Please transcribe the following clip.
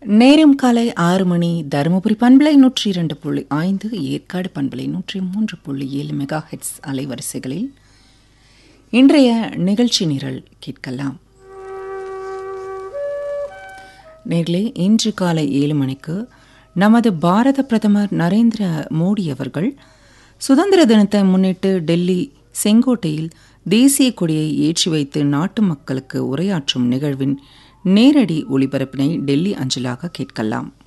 நேரம் காலை ஆறு மணி தருமபுரி பண்பலை நூற்றி இரண்டு புள்ளி ஐந்து ஏற்காடு பண்பலை நூற்றி மூன்று புள்ளி ஏழு மெகா ஹெட்ஸ் அலைவரிசைகளில் இன்றைய நிகழ்ச்சி நிரல் கேட்கலாம் நேர்களே இன்று காலை ஏழு மணிக்கு நமது பாரத பிரதமர் நரேந்திர மோடி அவர்கள் சுதந்திர தினத்தை முன்னிட்டு டெல்லி செங்கோட்டையில் தேசிய கொடியை ஏற்றி வைத்து நாட்டு மக்களுக்கு உரையாற்றும் நிகழ்வின் நேரடி ஒளிபரப்பினை டெல்லி அஞ்சலாக கேட்கலாம்